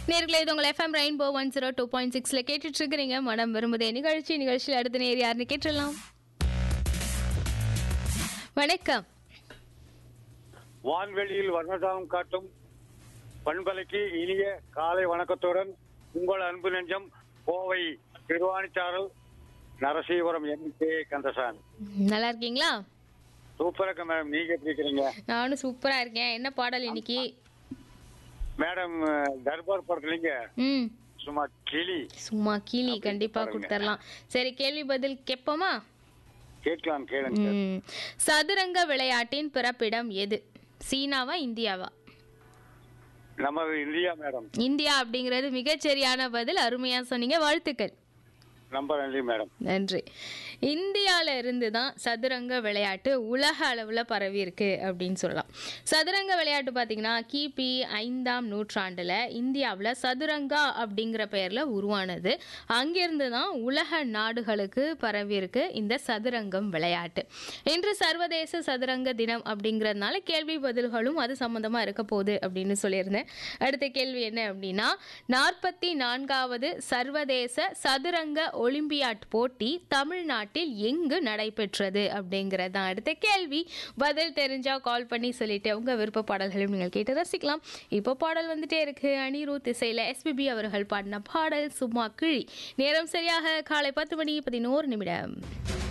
நேர்களை இது உங்கள் FM Rainbow one zero two point சிக்ஸில் கேட்டுட்டு இருக்கிறீங்க மனம் விரும்புதே நிகழ்ச்சி நிகழ்ச்சியில் அடுத்த நேர் யாருன்னு கேட்டுடலாம் வணக்கம் வான்வெளியில் வர்ணதாகம் காட்டும் பண்பலைக்கு இனிய காலை வணக்கத்துடன் உங்கள் அன்பு நெஞ்சம் கோவை திருவாணிச்சாரல் நரசீவரம் என் கே கந்தசாமி நல்லா இருக்கீங்களா சூப்பரா இருக்க மேடம் நீங்க எப்படி இருக்கிறீங்க நானும் சூப்பராக இருக்கேன் என்ன பாடல் இன்னைக்கு மேடம் தர்பார் படத்துலீங்க ம் சும்மா கிளி சும்மா கீழி கண்டிப்பாக பாருங்க. கொடுத்துடலாம் சரி கேள்வி பதில் கேட்போமா கேட்கலாம் கேளுங்க ம். சதுரங்க விளையாட்டின் பிறப்பிடம் எது சீனாவா இந்தியாவா நம்ம இந்தியா மேடம் இந்தியா அப்படிங்கிறது மிகச்சரியான பதில் அருமையா சொன்னீங்க வாழ்த்துக்கள் ரொம்ப நன்றி மேடம் நன்றி இந்தியால இருந்து தான் சதுரங்க விளையாட்டு உலக அளவில் பரவி இருக்கு அப்படின்னு சொல்லலாம் சதுரங்க விளையாட்டு பார்த்தீங்கன்னா கிபி ஐந்தாம் நூற்றாண்டில் இந்தியாவில் சதுரங்கா அப்படிங்கிற பெயரில் உருவானது அங்கிருந்து தான் உலக நாடுகளுக்கு பரவி இருக்கு இந்த சதுரங்கம் விளையாட்டு இன்று சர்வதேச சதுரங்க தினம் அப்படிங்கிறதுனால கேள்வி பதில்களும் அது சம்மந்தமாக இருக்க போகுது அப்படின்னு சொல்லியிருந்தேன் அடுத்த கேள்வி என்ன அப்படின்னா நாற்பத்தி நான்காவது சர்வதேச சதுரங்க ஒலிம்பியாட் போட்டி தமிழ்நாட்டில் எங்கு நடைபெற்றது அப்படிங்கிறது தான் அடுத்த கேள்வி பதில் தெரிஞ்சா கால் பண்ணி சொல்லிட்டு உங்க விருப்ப பாடல்களையும் நீங்கள் கேட்டு ரசிக்கலாம் இப்போ பாடல் வந்துட்டே இருக்கு அனிருத் இசையில எஸ்பிபி அவர்கள் பாடின பாடல் சும்மா கிழி நேரம் சரியாக காலை பத்து மணி பதினோரு நிமிடம்